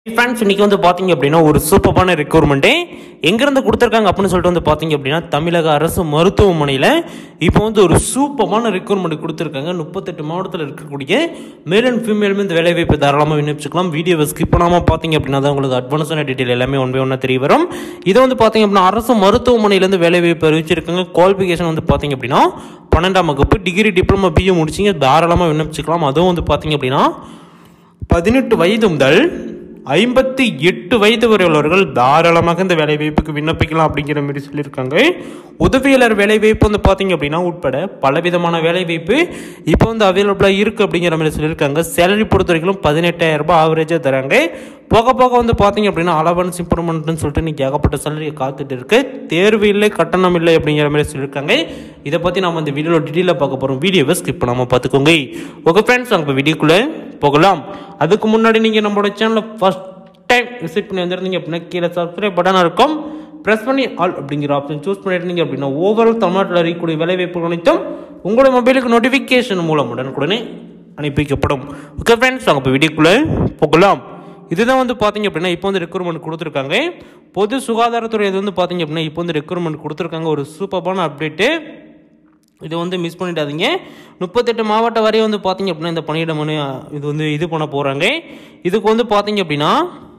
friends இன்னைக்கு வந்து பார்த்தீங்க அப்படின்னா ஒரு சூப்பரான ரெக்ரூட்மெண்ட்டு எங்கேருந்து கொடுத்துருக்காங்க அப்படின்னு சொல்லிட்டு வந்து பார்த்தீங்க அப்படின்னா தமிழக அரசு மருத்துவமனையில் இப்போ வந்து ஒரு சூப்பரான ரெக்ரூட்மெண்ட் கொடுத்துருக்காங்க முப்பத்தெட்டு மாவட்டத்தில் இருக்கக்கூடிய மேல் அண்ட் ஃபீமேலுமே இந்த வேலைவாய்ப்பு தாராளமாக விண்ணப்பிச்சுக்கலாம் வீடியோவை ஸ்கிப் பண்ணாமல் பார்த்தீங்க அப்படின்னா தான் உங்களுக்கு அட்வான்ஸான டீட்டெயில் எல்லாமே ஒன் பை ஒன்றா தெரிய வரும் இதை வந்து பார்த்தீங்க அப்படின்னா அரசு மருத்துவமனையிலேருந்து வேலைவாய்ப்பு அறிவிச்சிருக்காங்க குவாலிஃபிகேஷன் வந்து பார்த்தீங்க அப்படின்னா பன்னெண்டாம் வகுப்பு டிகிரி டிப்ளமோ பிஏ முடிச்சிங்க தாராளமாக விண்ணப்பிச்சுக்கலாம் அதுவும் வந்து பார்த்தீங்க அப்படின்னா பதினெட்டு வயது முதல் ஐம்பத்தி எட்டு வயது வரை உள்ளவர்கள் தாராளமாக இந்த வேலைவாய்ப்புக்கு விண்ணப்பிக்கலாம் அப்படிங்கிற மாதிரி சொல்லியிருக்காங்க உதவியாளர் வேலைவாய்ப்பு வந்து பார்த்தீங்க அப்படின்னா உட்பட பலவிதமான வேலைவாய்ப்பு இப்போ வந்து அவைலபிளாக இருக்குது அப்படிங்கிற மாதிரி சொல்லியிருக்காங்க சேலரி பொறுத்த வரைக்கும் பதினெட்டாயிரம் ரூபாய் ஆவரேஜாக தராங்க போக போக வந்து பார்த்தீங்க அப்படின்னா அலவன்ஸ் இம்ப்ரூவ்மெண்ட்னு சொல்லிட்டு இன்னைக்கு ஏகப்பட்ட சேலரி காத்துட்டு இருக்கு தேர்வு இல்லை கட்டணம் இல்லை அப்படிங்கிற மாதிரி சொல்லியிருக்காங்க இதை பற்றி நம்ம இந்த வீடியோவில் டீட்டெயிலாக பார்க்க போகிறோம் வீடியோவை ஸ்கிப் பண்ணாமல் பார்த்துக்கோங்க ஓகே ஃப்ரெண்ட்ஸ் நம்ம வீடியோக்குள்ளே போகலாம் அதுக்கு முன்னாடி நீங்கள் நம்மளோட சேனலை ஃபஸ்ட் டைம் விசிட் பண்ணி வந்திருந்தீங்க அப்படின்னா கீழே சப்ஸ்கிரைப் பட்டன் இருக்கும் ப்ரெஸ் பண்ணி ஆல் அப்படிங்கிற ஆப்ஷன் சூஸ் பண்ணியிருந்தீங்க அப்படின்னா ஓவரால் தமிழ்நாட்டில் இருக்கக்கூடிய வேலைவாய்ப்புகள் அனைத்தும் உங்களோட மொபைலுக்கு நோட்டிஃபிகேஷன் மூலம் உடனுக்குடனே அனுப்பி வைக்கப்படும் ஓகே ஃப்ரெண்ட்ஸ் நாங்கள் இப்போ வீடியோக்குள்ளே போகலாம் இதுதான் வந்து பார்த்தீங்க அப்படின்னா இப்போ வந்து ரெக்ரூட்மெண்ட் கொடுத்துருக்காங்க பொது சுகாதாரத்துறை இது வந்து பார்த்தீங்க அப்படின்னா இப்போ வந்து ரெக்ரூட்மெண்ட் கொடுத்துருக்காங்க ஒரு சூப்பரான அப்டேட்டு இது வந்து மிஸ் பண்ணிடாதீங்க முப்பத்தெட்டு மாவட்டம் வரையும் வந்து பார்த்தீங்க அப்படின்னா இந்த பணியிடம் வந்து இது வந்து இது பண்ண போகிறாங்க இதுக்கு வந்து பார்த்தீங்க அப்படின்னா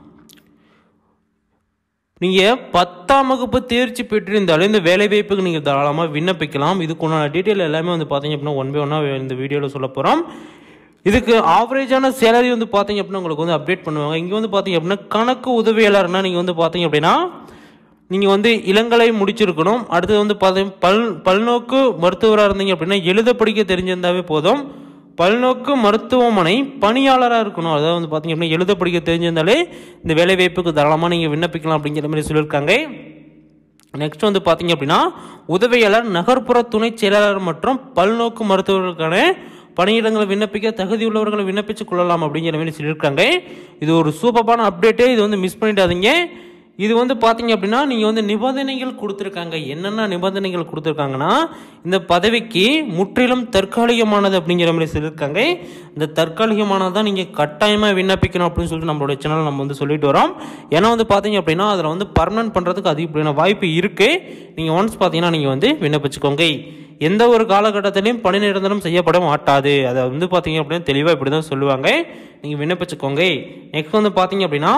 நீங்கள் பத்தாம் வகுப்பு தேர்ச்சி பெற்றிருந்தாலும் இந்த வேலைவாய்ப்புக்கு நீங்கள் தாராளமாக விண்ணப்பிக்கலாம் இதுக்குண்டான டீட்டெயில் எல்லாமே வந்து பார்த்தீங்க அப்படின்னா ஒன் பை ஒன்னாக இந்த வீடியோவில் சொல்ல போகிறோம் இதுக்கு ஆவரேஜான சேலரி வந்து பார்த்தீங்க அப்படின்னா உங்களுக்கு வந்து அப்டேட் பண்ணுவாங்க இங்கே வந்து பார்த்தீங்க அப்படின்னா கணக்கு உதவியாளர்னா நீங்கள் வந்து பார்த்தீங்க அப்படின்னா நீங்கள் வந்து இளங்கலை முடிச்சிருக்கணும் அடுத்தது வந்து பார்த்தீங்க பல் பல்நோக்கு மருத்துவராக இருந்தீங்க அப்படின்னா எழுத படிக்க தெரிஞ்சிருந்தாவே போதும் பல்நோக்கு மருத்துவமனை பணியாளராக இருக்கணும் அதாவது வந்து பார்த்தீங்க அப்படின்னா எழுத படிக்க தெரிஞ்சிருந்தாலே இந்த வேலைவாய்ப்புக்கு தாராளமாக நீங்கள் விண்ணப்பிக்கலாம் அப்படிங்கிற மாதிரி சொல்லியிருக்காங்க நெக்ஸ்ட் வந்து பார்த்தீங்க அப்படின்னா உதவியாளர் நகர்ப்புற துணை செயலாளர் மற்றும் பல்நோக்கு மருத்துவர்களுக்கான பணியிடங்களை விண்ணப்பிக்க தகுதியுள்ளவர்களை விண்ணப்பிச்சு கொள்ளலாம் அப்படிங்கிற மாதிரி சொல்லியிருக்காங்க இது ஒரு சூப்பரான அப்டேட்டு இது வந்து மிஸ் பண்ணிடாதீங்க இது வந்து பார்த்தீங்க அப்படின்னா நீங்கள் வந்து நிபந்தனைகள் கொடுத்துருக்காங்க என்னென்ன நிபந்தனைகள் கொடுத்துருக்காங்கன்னா இந்த பதவிக்கு முற்றிலும் தற்காலிகமானது அப்படிங்கிற மாதிரி சொல்லியிருக்காங்க இந்த தற்காலிகமானது தான் நீங்கள் கட்டாயமாக விண்ணப்பிக்கணும் அப்படின்னு சொல்லிட்டு நம்மளோட சேனல் நம்ம வந்து சொல்லிட்டு வரோம் ஏன்னா வந்து பார்த்தீங்க அப்படின்னா அதில் வந்து பர்மனன்ட் பண்ணுறதுக்கு அதிகப்படியான வாய்ப்பு இருக்குது நீங்கள் ஒன்ஸ் பார்த்தீங்கன்னா நீங்கள் வந்து விண்ணப்பிச்சுக்கோங்க எந்த ஒரு காலகட்டத்திலையும் பணி நிரந்தரம் செய்யப்பட மாட்டாது அதை வந்து பார்த்தீங்க அப்படின்னா தெளிவாக இப்படி தான் சொல்லுவாங்க நீங்கள் விண்ணப்பிச்சுக்கோங்க நெக்ஸ்ட் வந்து பார்த்தீங்க அப்படின்னா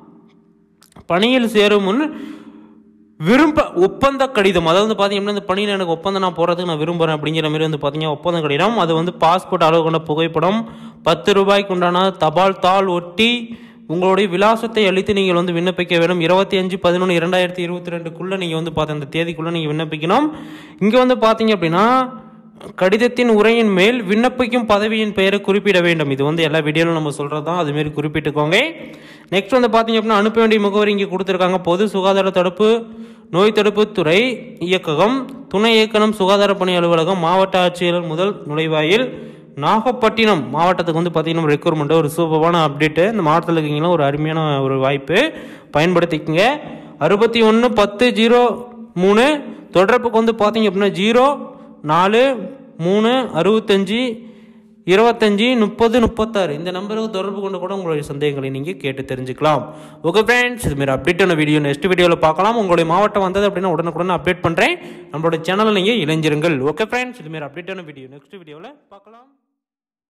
பணியில் சேரும் முன் விரும்ப ஒப்பந்த கடிதம் அதாவது வந்து பார்த்தீங்கன்னா இந்த பணியில் எனக்கு ஒப்பந்தம் நான் போகிறதுக்கு நான் விரும்புகிறேன் அப்படிங்கிற மாதிரி வந்து பார்த்தீங்கன்னா ஒப்பந்த கடிதம் அது வந்து பாஸ்போர்ட் அளவு கொண்ட புகைப்படம் பத்து ரூபாய்க்கு உண்டான தபால் தாள் ஒட்டி உங்களுடைய விலாசத்தை அளித்து நீங்கள் வந்து விண்ணப்பிக்க வேண்டும் இருபத்தி அஞ்சு பதினொன்று இரண்டாயிரத்தி இருபத்தி ரெண்டுக்குள்ளே நீங்கள் வந்து பார்த்த அந்த தேதிக்குள்ளே நீங்கள் விண்ணப்பிக்கணும் இங்கே வந்து பார்த்தீங்க அப்படின்னா கடிதத்தின் உரையின் மேல் விண்ணப்பிக்கும் பதவியின் பெயரை குறிப்பிட வேண்டும் இது வந்து எல்லா வீடியோவிலும் நம்ம சொல்கிறது தான் அதுமாரி குறிப்பிட்டுக்கோங்க நெக்ஸ்ட் வந்து பார்த்தீங்க அப்படின்னா அனுப்ப வேண்டிய முகவரி இங்கே கொடுத்துருக்காங்க பொது சுகாதார தடுப்பு நோய் தடுப்புத்துறை இயக்ககம் துணை இயக்கணம் சுகாதார பணி அலுவலகம் மாவட்ட ஆட்சியர் முதல் நுழைவாயில் நாகப்பட்டினம் மாவட்டத்துக்கு வந்து பார்த்தீங்கன்னா ரெக்ரூட்மெண்ட் ஒரு சூப்பரான அப்டேட்டு இந்த மாவட்டத்தில் இருக்கீங்களா ஒரு அருமையான ஒரு வாய்ப்பு பயன்படுத்திக்கங்க அறுபத்தி ஒன்று பத்து ஜீரோ மூணு தொடர்புக்கு வந்து பார்த்தீங்க அப்படின்னா ஜீரோ நாலு மூணு அறுபத்தஞ்சி இருபத்தஞ்சி முப்பது முப்பத்தாறு இந்த நம்பருக்கு தொடர்பு கொண்டு கூட உங்களுடைய சந்தேகங்களை நீங்கள் கேட்டு தெரிஞ்சுக்கலாம் ஓகே ஃப்ரெண்ட்ஸ் இதுமாரி அப்டேட்டான வீடியோ நெக்ஸ்ட் வீடியோவில் பார்க்கலாம் உங்களுடைய மாவட்டம் வந்தது அப்படின்னா உடனுக்குடன் அப்டேட் பண்ணுறேன் நம்மளோட சேனலில் நீங்கள் இணைஞ்சிருங்கள் ஓகே ஃப்ரெண்ட்ஸ் இதுமாரி அப்டேட்டான வீடியோ நெக்ஸ்ட் வீடியோவில் பார்க்கலாம்